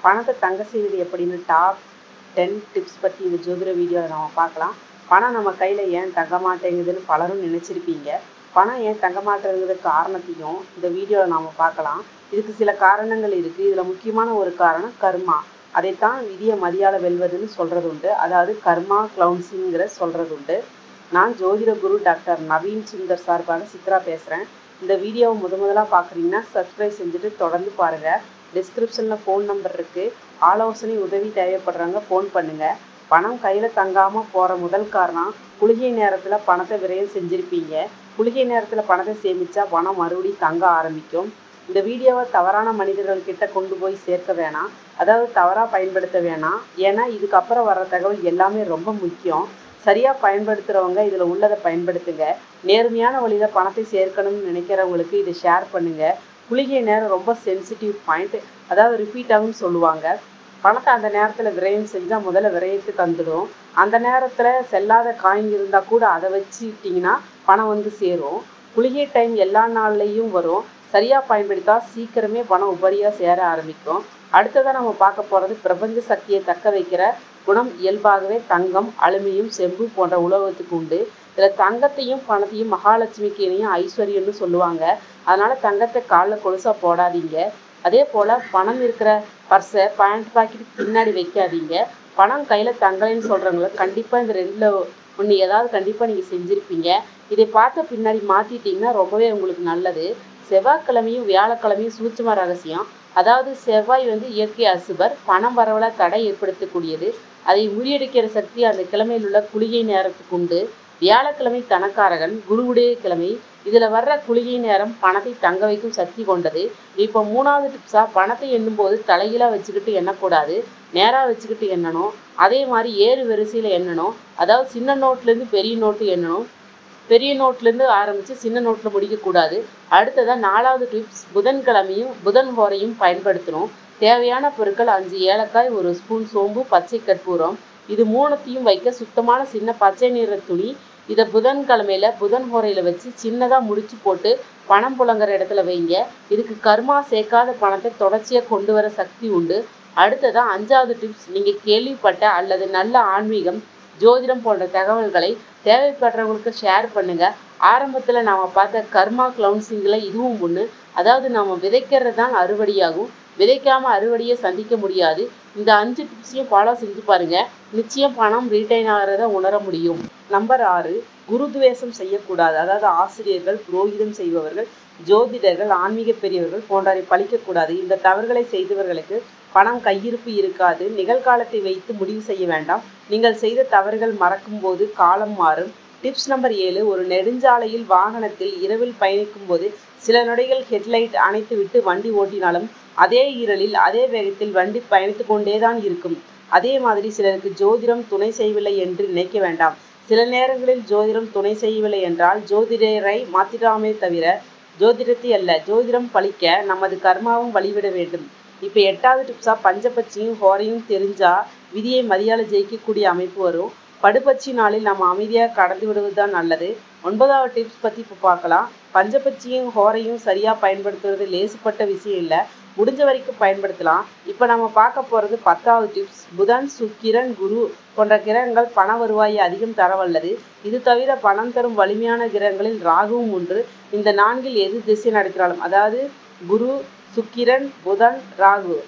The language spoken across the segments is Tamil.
பணத்தை தங்க செய்வது எப்படின்னு டாப் டென் டிப்ஸ் பற்றி இந்த ஜோதிட வீடியோவில் நம்ம பார்க்கலாம் பணம் நம்ம கையில் ஏன் தங்க மாட்டேங்குதுன்னு பலரும் நினச்சிருப்பீங்க பணம் ஏன் தங்க மாட்டேங்குது காரணத்தையும் இந்த வீடியோவில் நாம் பார்க்கலாம் இதுக்கு சில காரணங்கள் இருக்குது இதில் முக்கியமான ஒரு காரணம் கர்மா அதைத்தான் விதியை மதியால வெல்வதுன்னு சொல்கிறது உண்டு அதாவது கர்மா கிளவுன்ஸுங்கிற சொல்கிறது உண்டு நான் ஜோதிட குரு டாக்டர் நவீன் சுந்தர் சார்பாக சித்ரா பேசுகிறேன் இந்த வீடியோவை முத முதலாக பார்க்குறீங்கன்னா சப்ஸ்கிரைப் செஞ்சுட்டு தொடர்ந்து பாருங்கள் டிஸ்கிரிப்ஷனில் ஃபோன் நம்பர் இருக்குது ஆலோசனை உதவி தேவைப்படுறவங்க ஃபோன் பண்ணுங்கள் பணம் கையில் தங்காமல் போகிற முதல் காரணம் குளிகை நேரத்தில் பணத்தை விரயம் செஞ்சுருப்பீங்க குளிகை நேரத்தில் பணத்தை சேமித்தா பணம் மறுபடியும் தங்க ஆரம்பிக்கும் இந்த வீடியோவை தவறான மனிதர்கள் கிட்ட கொண்டு போய் சேர்க்க வேணாம் அதாவது தவறாக பயன்படுத்த வேணாம் ஏன்னா இதுக்கப்புறம் வர தகவல் எல்லாமே ரொம்ப முக்கியம் சரியாக பயன்படுத்துகிறவங்க இதில் உள்ளதை பயன்படுத்துங்க நேர்மையான வழியில் பணத்தை சேர்க்கணும்னு நினைக்கிறவங்களுக்கு இதை ஷேர் பண்ணுங்கள் குளிகை நேரம் ரொம்ப சென்சிட்டிவ் பாயிண்ட் அதாவது ரிப்பீட் ஆகும்னு சொல்லுவாங்க பணத்தை அந்த நேரத்தில் விரயம் செஞ்சால் முதல்ல விரயத்து தந்துடும் அந்த நேரத்தில் செல்லாத காயின் இருந்தால் கூட அதை வச்சுக்கிட்டிங்கன்னா பணம் வந்து சேரும் குளிகை டைம் எல்லா நாள்லேயும் வரும் சரியாக பயன்படுத்தா சீக்கிரமே பணம் உபரியாக சேர ஆரம்பிக்கும் அடுத்ததாக நம்ம பார்க்க போகிறது பிரபஞ்ச சக்தியை தக்க வைக்கிற குணம் இயல்பாகவே தங்கம் அலுமினியம் செம்பு போன்ற உலோகத்துக்கு உண்டு இதில் தங்கத்தையும் பணத்தையும் மகாலட்சுமிக்கு இணையும் ஐஸ்வர்யம்னு சொல்லுவாங்க அதனால தங்கத்தை காலில் கொலுசா போடாதீங்க அதே போல் பணம் இருக்கிற பர்ஸை பேண்ட் பாக்கெட் பின்னாடி வைக்காதீங்க பணம் கையில் தங்கலைன்னு சொல்கிறவங்கள கண்டிப்பாக இந்த ரெண்டில் ஒன்று ஏதாவது கண்டிப்பாக நீங்கள் செஞ்சுருப்பீங்க இதை பார்த்த பின்னாடி மாற்றிட்டீங்கன்னா ரொம்பவே உங்களுக்கு நல்லது செவ்வாய்க்கிழமையும் வியாழக்கிழமையும் சூட்சம ரகசியம் அதாவது செவ்வாய் வந்து இயற்கை அசுபர் பணம் வரவல தடை ஏற்படுத்தக்கூடியது அதை முறியடிக்கிற சக்தி அந்த கிழமையில் உள்ள குளிகை நேரத்துக்கு உண்டு வியாழக்கிழமை தனக்காரகன் குருவுடைய கிழமை இதில் வர்ற குளிகை நேரம் பணத்தை தங்க வைக்கும் சக்தி கொண்டது இப்போ மூணாவது டிப்ஸாக பணத்தை எண்ணும்போது தலைகீழாக வச்சுக்கிட்டு எண்ணக்கூடாது நேராக வச்சுக்கிட்டு எண்ணணும் அதே மாதிரி ஏறு வரிசையில் எண்ணணும் அதாவது சின்ன நோட்லேருந்து பெரிய நோட்டு எண்ணணும் பெரிய நோட்லேருந்து ஆரம்பித்து சின்ன நோட்டில் முடிக்கக்கூடாது அடுத்ததாக நாலாவது டிப்ஸ் புதன்கிழமையும் புதன் ஹோரையும் பயன்படுத்தணும் தேவையான பொருட்கள் அஞ்சு ஏலக்காய் ஒரு ஸ்பூன் சோம்பு பச்சை கற்பூரம் இது மூணுத்தையும் வைக்க சுத்தமான சின்ன பச்சை நிற துணி இதை புதன்கிழமையில புதன் ஹோரையில வச்சு சின்னதாக முடிச்சு போட்டு பணம் புழங்குற இடத்துல வைங்க இதுக்கு கர்மா சேர்க்காத பணத்தை தொடர்ச்சியாக கொண்டு வர சக்தி உண்டு அடுத்ததான் அஞ்சாவது டிப்ஸ் நீங்கள் கேள்விப்பட்ட அல்லது நல்ல ஆன்மீகம் ஜோதிடம் போன்ற தகவல்களை தேவைப்படுறவங்களுக்கு ஷேர் பண்ணுங்க ஆரம்பத்தில் நாம் பார்த்த கர்மா கிளவுன்சிங்கில் இதுவும் ஒன்று அதாவது நாம் விதைக்கிறது தான் அறுவடையாகும் விதைக்காம அறுவடையை சந்திக்க முடியாது இந்த அஞ்சு டிப்ஸையும் ஃபாலோ செஞ்சு பாருங்க நிச்சயம் பணம் ரீட்டைன் ஆகிறத உணர முடியும் நம்பர் ஆறு குருதுவேஷம் செய்யக்கூடாது அதாவது ஆசிரியர்கள் புரோகிதம் செய்பவர்கள் ஜோதிடர்கள் ஆன்மீக பெரியவர்கள் போன்றவை பழிக்கக்கூடாது இந்த தவறுகளை செய்தவர்களுக்கு பணம் கையிருப்பு இருக்காது நிகழ்காலத்தை வைத்து முடிவு செய்ய வேண்டாம் நீங்கள் செய்த தவறுகள் மறக்கும் போது காலம் மாறும் டிப்ஸ் நம்பர் ஏழு ஒரு நெடுஞ்சாலையில் வாகனத்தில் இரவில் பயணிக்கும் போது சில நொடிகள் ஹெட்லைட் அணைத்து விட்டு வண்டி ஓட்டினாலும் அதே இருளில் அதே வேகத்தில் வண்டி பயணித்து கொண்டேதான் இருக்கும் அதே மாதிரி சிலருக்கு ஜோதிடம் துணை செய்யவில்லை என்று நினைக்க வேண்டாம் சில நேரங்களில் ஜோதிடம் துணை செய்யவில்லை என்றால் ஜோதிடரை மாத்திராமே தவிர ஜோதிடத்தை அல்ல ஜோதிடம் பழிக்க நமது கர்மாவும் வழிவிட வேண்டும் இப்போ எட்டாவது டிப்ஸாக பஞ்சபட்சியும் ஹோரையும் தெரிஞ்சா விதியை மதியால ஜெயிக்கக்கூடிய அமைப்பு வரும் படுபட்சி நாளில் நம்ம அமைதியாக கடந்து விடுவது தான் நல்லது ஒன்பதாவது டிப்ஸ் பற்றி இப்போ பார்க்கலாம் பஞ்சபட்சியும் ஹோரையும் சரியாக பயன்படுத்துவது லேசுப்பட்ட விஷயம் இல்லை முடிஞ்ச வரைக்கும் பயன்படுத்தலாம் இப்போ நம்ம பார்க்க போகிறது பத்தாவது டிப்ஸ் புதன் சுக்கிரன் குரு போன்ற கிரகங்கள் பண வருவாயை அதிகம் தரவல்லது இது தவிர பணம் தரும் வலிமையான கிரகங்களில் ராகுவும் ஒன்று இந்த நான்கில் எது திசை நடத்தினாலும் அதாவது குரு சுக்கிரன் புதன் ராகு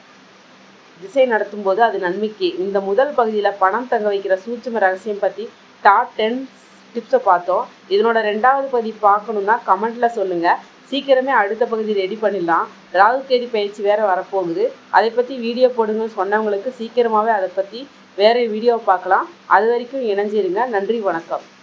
திசை நடத்தும் போது அது நன்மைக்கு இந்த முதல் பகுதியில் பணம் தங்க வைக்கிற சூட்சும ரகசியம் பற்றி டாப் டென் டிப்ஸை பார்த்தோம் இதனோட ரெண்டாவது பகுதி பார்க்கணுன்னா கமெண்ட்ல சொல்லுங்க சீக்கிரமே அடுத்த பகுதி ரெடி பண்ணிடலாம் ராகு கேதி பயிற்சி வேற வரப்போகுது அதை பற்றி வீடியோ போடுங்கன்னு சொன்னவங்களுக்கு சீக்கிரமாகவே அதை பற்றி வேற வீடியோ பார்க்கலாம் அது வரைக்கும் இணைஞ்சிருங்க நன்றி வணக்கம்